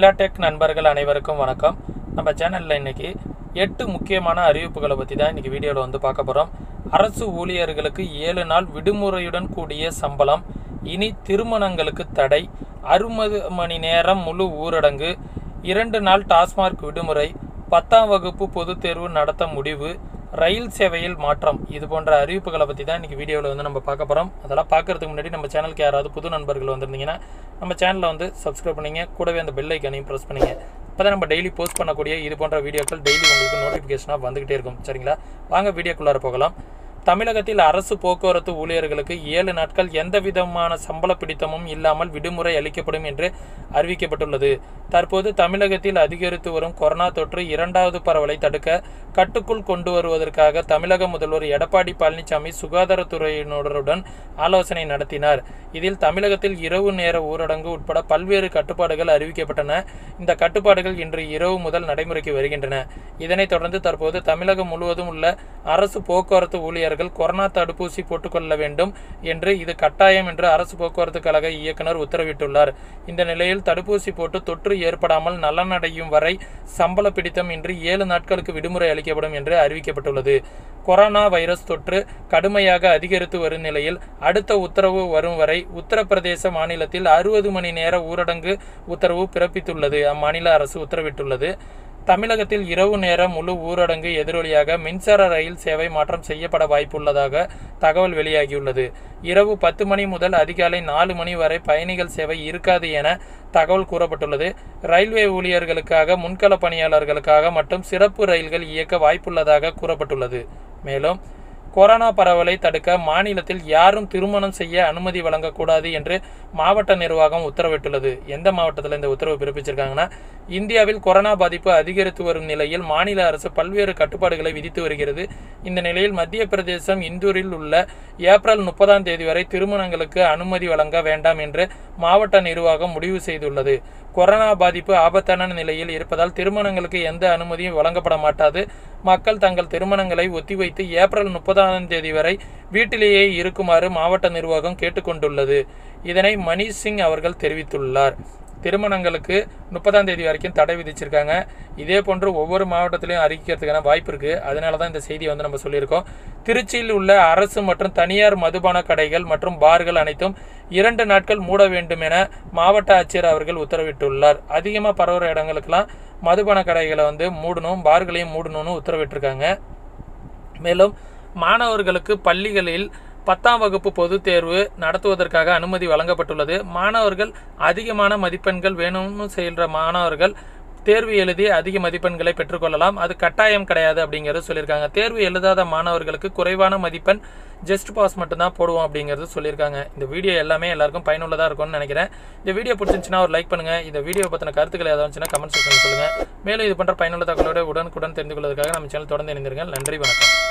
தமிழா டெக் நண்பர்கள் அனைவருக்கும் வணக்கம் நம்ம சேனலில் இன்னைக்கு எட்டு முக்கியமான அறிவிப்புகளை பற்றி தான் இன்னைக்கு வீடியோவில் வந்து பார்க்க போகிறோம் அரசு ஊழியர்களுக்கு ஏழு நாள் விடுமுறையுடன் கூடிய சம்பளம் இனி திருமணங்களுக்கு தடை அறுபது மணி நேரம் முழு ஊரடங்கு இரண்டு நாள் டாஸ்மாக் விடுமுறை பத்தாம் வகுப்பு பொதுத் தேர்வு நடத்த முடிவு ரயில் சேவையில் மாற்றம் இது போன்ற அறிவிப்புகளை பற்றி தான் இன்றைக்கி வீடியோவில் வந்து நம்ம பார்க்க போகிறோம் அதெல்லாம் பார்க்கறதுக்கு முன்னாடி நம்ம சேனலுக்கு யாராவது புது நண்பர்கள் வந்திருந்தீங்கன்னா நம்ம சேனலை வந்து சப்ஸ்கிரைப் பண்ணிங்க கூடவே அந்த பெல் ஐக்கனையும் ப்ரெஸ் பண்ணிங்க அப்போ தான் நம்ம டெய்லி போஸ்ட் பண்ணக்கூடிய இது போன்ற வீடியோக்கள் டெய்லி உங்களுக்கு நோட்டிஃபிகேஷனாக வந்துகிட்டே இருக்கும் சரிங்களா வாங்க வீடியோக்குள்ளார போகலாம் தமிழகத்தில் அரசு போக்குவரத்து ஊழியர்களுக்கு ஏழு நாட்கள் எந்த விதமான சம்பள பிடித்தமும் இல்லாமல் விடுமுறை அளிக்கப்படும் என்று அறிவிக்கப்பட்டுள்ளது தற்போது தமிழகத்தில் அதிகரித்து வரும் கொரோனா தொற்று இரண்டாவது பரவலை தடுக்க கட்டுக்குள் கொண்டு வருவதற்காக தமிழக முதல்வர் எடப்பாடி பழனிசாமி சுகாதாரத்துறையினருடன் ஆலோசனை நடத்தினார் இதில் தமிழகத்தில் இரவு நேர ஊரடங்கு உட்பட பல்வேறு கட்டுப்பாடுகள் அறிவிக்கப்பட்டன இந்த கட்டுப்பாடுகள் இன்று இரவு முதல் நடைமுறைக்கு வருகின்றன இதனைத் தொடர்ந்து தற்போது தமிழகம் முழுவதும் உள்ள அரசு போக்குவரத்து ஊழியர்கள் கொரோனா தடுப்பூசி போட்டுக்கொள்ள வேண்டும் என்று இது கட்டாயம் என்று அரசு போக்குவரத்து கழக இயக்குனர் உத்தரவிட்டுள்ளார் இந்த நிலையில் தடுப்பூசி போட்டு தொற்று ஏற்படாமல் நலனடையும் வரை சம்பள பிடித்தம் இன்றி ஏழு நாட்களுக்கு விடுமுறை அளிக்கப்படும் என்று அறிவிக்கப்பட்டுள்ளது கொரோனா வைரஸ் தொற்று கடுமையாக அதிகரித்து வரும் நிலையில் அடுத்த உத்தரவு வரும் வரை உத்தரப்பிரதேச மாநிலத்தில் அறுபது மணி நேர ஊரடங்கு உத்தரவு பிறப்பித்துள்ளது அம்மாநில அரசு உத்தரவிட்டுள்ளது தமிழகத்தில் இரவு நேர முழு ஊரடங்கு எதிரொலியாக மின்சார ரயில் சேவை மாற்றம் செய்யப்பட வாய்ப்புள்ளதாக தகவல் வெளியாகியுள்ளது இரவு பத்து மணி முதல் அதிகாலை நாலு மணி வரை பயணிகள் சேவை இருக்காது என தகவல் கூறப்பட்டுள்ளது ரயில்வே ஊழியர்களுக்காக முன்கள பணியாளர்களுக்காக மற்றும் சிறப்பு ரயில்கள் இயக்க வாய்ப்புள்ளதாக கூறப்பட்டுள்ளது மேலும் கொரோனா பரவலை தடுக்க மாநிலத்தில் யாரும் திருமணம் செய்ய அனுமதி வழங்கக்கூடாது என்று மாவட்ட நிர்வாகம் உத்தரவிட்டுள்ளது எந்த மாவட்டத்தில் இந்த உத்தரவு பிறப்பிச்சிருக்காங்கன்னா இந்தியாவில் கொரோனா பாதிப்பு அதிகரித்து வரும் நிலையில் மாநில அரசு பல்வேறு கட்டுப்பாடுகளை விதித்து வருகிறது இந்த நிலையில் மத்திய பிரதேசம் இந்தூரில் உள்ள ஏப்ரல் முப்பதாம் தேதி வரை திருமணங்களுக்கு அனுமதி வழங்க வேண்டாம் என்று மாவட்ட நிர்வாகம் முடிவு செய்துள்ளது கொரோனா பாதிப்பு ஆபத்தான நிலையில் இருப்பதால் திருமணங்களுக்கு எந்த அனுமதியும் வழங்கப்பட மாட்டாது மக்கள் தங்கள் திருமணங்களை ஒத்திவைத்து ஏப்ரல் முப்பதாம் தேதி வரை வீட்டிலேயே இருக்குமாறு மாவட்ட நிர்வாகம் கேட்டுக்கொண்டுள்ளது இதனை மணீஷ் சிங் அவர்கள் தெரிவித்துள்ளார் திருமணங்களுக்கு முப்பதாம் தேதி வரைக்கும் தடை விதிச்சிருக்காங்க இதே போன்று ஒவ்வொரு மாவட்டத்திலையும் அறிவிக்கிறதுக்கான வாய்ப்பு இருக்குது அதனால தான் இந்த செய்தியை வந்து நம்ம சொல்லியிருக்கோம் திருச்சியில் உள்ள அரசு மற்றும் தனியார் மதுபான கடைகள் மற்றும் பார்கள் அனைத்தும் இரண்டு நாட்கள் மூட வேண்டும் என மாவட்ட ஆட்சியர் அவர்கள் உத்தரவிட்டுள்ளார் அதிகமாக பரவுற இடங்களுக்கெல்லாம் மதுபான கடைகளை வந்து மூடணும் பார்களையும் மூடணும்னு உத்தரவிட்டிருக்காங்க மேலும் மாணவர்களுக்கு பள்ளிகளில் பத்தாம் வகுப்பு பொதுத் தேர்வு நடத்துவதற்காக அனுமதி வழங்கப்பட்டுள்ளது மாணவர்கள் அதிகமான மதிப்பெண்கள் வேணும்னு செய்கிற மாணவர்கள் தேர்வு எழுதி அதிக மதிப்பெண்களை பெற்றுக்கொள்ளலாம் அது கட்டாயம் கிடையாது அப்படிங்கிறது சொல்லியிருக்காங்க தேர்வு எழுதாத மாணவர்களுக்கு குறைவான மதிப்பெண் ஜஸ்ட் பாஸ் மட்டும்தான் போடுவோம் அப்படிங்கிறது சொல்லியிருக்காங்க இந்த வீடியோ எல்லாமே எல்லாருக்கும் பயனுள்ளதாக இருக்கும்னு நினைக்கிறேன் இந்த வீடியோ பிடிச்சிருந்துச்சுன்னா ஒரு லைக் பண்ணுங்கள் இந்த வீடியோ பற்றின கருத்துக்கள் ஏதாவது இருந்துச்சுன்னா கமெண்ட் செக்ஷன் சொல்லுங்கள் மேலும் இது போன்ற பயனுள்ள தகவலோட உடனுக்குடன் தெரிந்து கொள்வதற்காக நம்ம சேனல் தொடர்ந்து இணைந்திருங்கள் நன்றி வணக்கம்